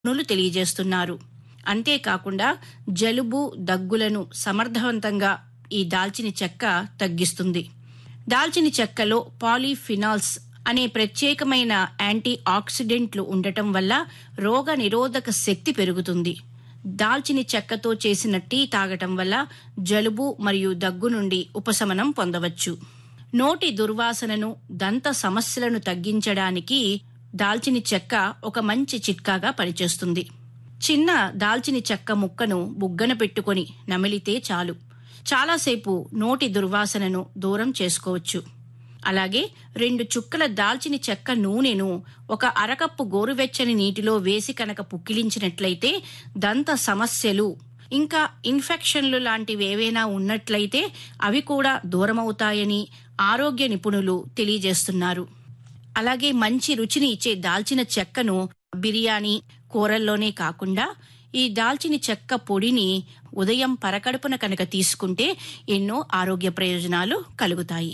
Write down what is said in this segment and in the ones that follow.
నిపుణులు తెలియజేస్తున్నారు అంతేకాకుండా జలుబు దగ్గులను సమర్థవంతంగా ఈ దాల్చిన చెక్క తగ్గిస్తుంది దాల్చిన చెక్కలో పాలీఫినాల్స్ అనే ప్రత్యేకమైన యాంటీ ఆక్సిడెంట్లు ఉండటం వల్ల రోగ నిరోధక శక్తి పెరుగుతుంది దాల్చిన చెక్కతో చేసిన టీ తాగటం వల్ల జలుబు మరియు దగ్గు నుండి ఉపశమనం పొందవచ్చు నోటి దుర్వాసనను దంత సమస్యలను తగ్గించడానికి దాల్చిన చెక్క ఒక మంచి చిట్కాగా పనిచేస్తుంది చిన్న దాల్చిన చెక్క ముక్కను బుగ్గన పెట్టుకొని నమిలితే చాలు చాలాసేపు నోటి దుర్వాసనను దూరం చేసుకోవచ్చు అలాగే రెండు చుక్కల దాల్చిన చెక్క నూనెను ఒక అరకప్పు గోరువెచ్చని నీటిలో వేసి కనుక పుక్కిలించినట్లయితే దంత సమస్యలు ఇంకా ఇన్ఫెక్షన్లు లాంటివి ఏవైనా ఉన్నట్లయితే అవి కూడా దూరమవుతాయని ఆరోగ్య నిపుణులు తెలియజేస్తున్నారు అలాగే మంచి రుచిని ఇచ్చే దాల్చిన చెక్కను బిర్యానీ కూరల్లోనే కాకుండా ఈ దాల్చిన చెక్క పొడిని ఉదయం పరకడుపున కనుక తీసుకుంటే ఎన్నో ఆరోగ్య ప్రయోజనాలు కలుగుతాయి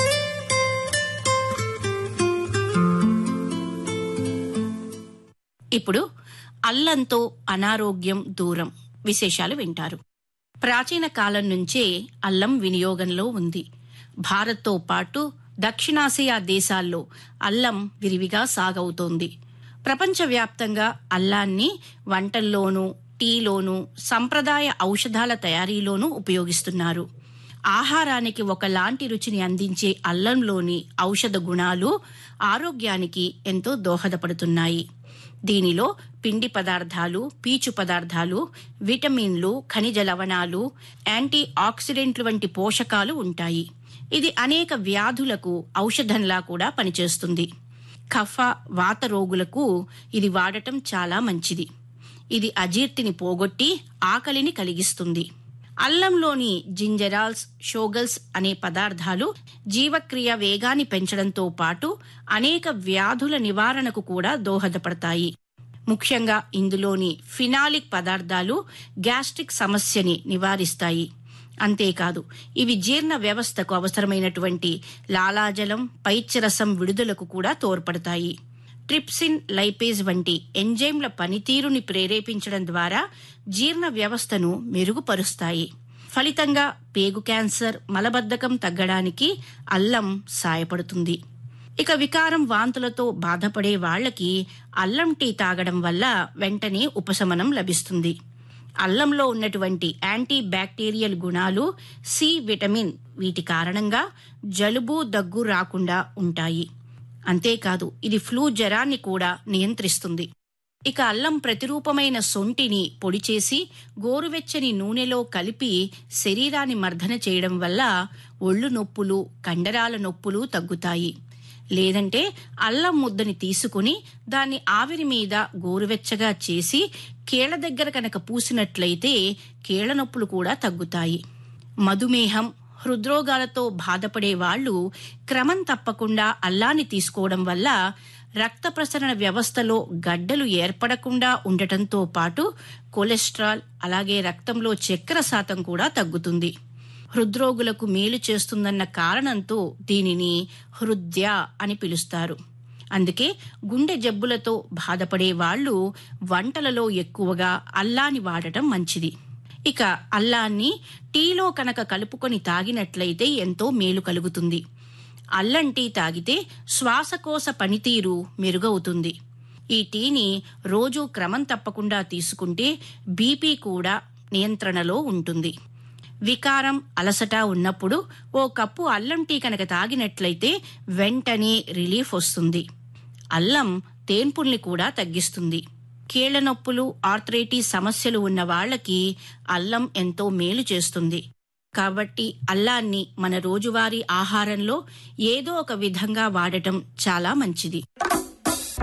ఇప్పుడు అల్లంతో అనారోగ్యం దూరం విశేషాలు వింటారు ప్రాచీన కాలం నుంచే అల్లం వినియోగంలో ఉంది భారత్తో పాటు దక్షిణాసియా దేశాల్లో అల్లం విరివిగా సాగవుతోంది ప్రపంచవ్యాప్తంగా అల్లాన్ని వంటల్లోనూ టీలోనూ సంప్రదాయ ఔషధాల తయారీలోనూ ఉపయోగిస్తున్నారు ఆహారానికి ఒకలాంటి రుచిని అందించే అల్లంలోని ఔషధ గుణాలు ఆరోగ్యానికి ఎంతో దోహదపడుతున్నాయి దీనిలో పిండి పదార్థాలు పీచు పదార్థాలు విటమిన్లు ఖనిజ లవణాలు యాంటీ ఆక్సిడెంట్లు వంటి పోషకాలు ఉంటాయి ఇది అనేక వ్యాధులకు ఔషధంలా కూడా పనిచేస్తుంది కఫ వాత రోగులకు ఇది వాడటం చాలా మంచిది ఇది అజీర్తిని పోగొట్టి ఆకలిని కలిగిస్తుంది అల్లంలోని జింజరాల్స్ షోగల్స్ అనే పదార్థాలు జీవక్రియ వేగాన్ని పెంచడంతో పాటు అనేక వ్యాధుల నివారణకు కూడా దోహదపడతాయి ముఖ్యంగా ఇందులోని ఫినాలిక్ పదార్థాలు గ్యాస్ట్రిక్ సమస్యని నివారిస్తాయి అంతేకాదు ఇవి జీర్ణ వ్యవస్థకు అవసరమైనటువంటి లాలాజలం పైత్యరసం విడుదలకు కూడా తోడ్పడతాయి ట్రిప్సిన్ లైపేజ్ వంటి ఎంజైమ్ల పనితీరుని ప్రేరేపించడం ద్వారా జీర్ణ వ్యవస్థను మెరుగుపరుస్తాయి ఫలితంగా పేగు క్యాన్సర్ మలబద్ధకం తగ్గడానికి అల్లం సాయపడుతుంది ఇక వికారం వాంతులతో బాధపడే వాళ్లకి అల్లం టీ తాగడం వల్ల వెంటనే ఉపశమనం లభిస్తుంది అల్లంలో ఉన్నటువంటి యాంటీ బ్యాక్టీరియల్ గుణాలు సి విటమిన్ వీటి కారణంగా జలుబు దగ్గు రాకుండా ఉంటాయి అంతేకాదు ఇది ఫ్లూ జ్వరాన్ని కూడా నియంత్రిస్తుంది ఇక అల్లం ప్రతిరూపమైన సొంటిని పొడి చేసి గోరువెచ్చని నూనెలో కలిపి శరీరాన్ని మర్దన చేయడం వల్ల ఒళ్ళు నొప్పులు కండరాల నొప్పులు తగ్గుతాయి లేదంటే అల్లం ముద్దని తీసుకుని దాన్ని ఆవిరి మీద గోరువెచ్చగా చేసి కీళ్ల దగ్గర కనుక పూసినట్లయితే కీళ్ల నొప్పులు కూడా తగ్గుతాయి మధుమేహం హృద్రోగాలతో బాధపడే వాళ్ళు క్రమం తప్పకుండా అల్లాన్ని తీసుకోవడం వల్ల రక్త ప్రసరణ వ్యవస్థలో గడ్డలు ఏర్పడకుండా ఉండటంతో పాటు కొలెస్ట్రాల్ అలాగే రక్తంలో చక్కెర శాతం కూడా తగ్గుతుంది హృద్రోగులకు మేలు చేస్తుందన్న కారణంతో దీనిని హృద్య అని పిలుస్తారు అందుకే గుండె జబ్బులతో బాధపడే వాళ్ళు వంటలలో ఎక్కువగా అల్లాని వాడటం మంచిది ఇక అల్లాన్ని టీలో కనుక కలుపుకొని తాగినట్లయితే ఎంతో మేలు కలుగుతుంది అల్లం టీ తాగితే శ్వాసకోశ పనితీరు మెరుగవుతుంది ఈ టీని రోజు క్రమం తప్పకుండా తీసుకుంటే బీపీ కూడా నియంత్రణలో ఉంటుంది వికారం అలసట ఉన్నప్పుడు ఓ కప్పు అల్లం టీ కనుక తాగినట్లయితే వెంటనే రిలీఫ్ వస్తుంది అల్లం తేన్పుల్ని కూడా తగ్గిస్తుంది కీళ్ల నొప్పులు ఆర్థరైటిస్ సమస్యలు ఉన్న వాళ్ళకి అల్లం ఎంతో మేలు చేస్తుంది కాబట్టి అల్లాన్ని మన రోజువారీ ఆహారంలో ఏదో ఒక విధంగా వాడటం చాలా మంచిది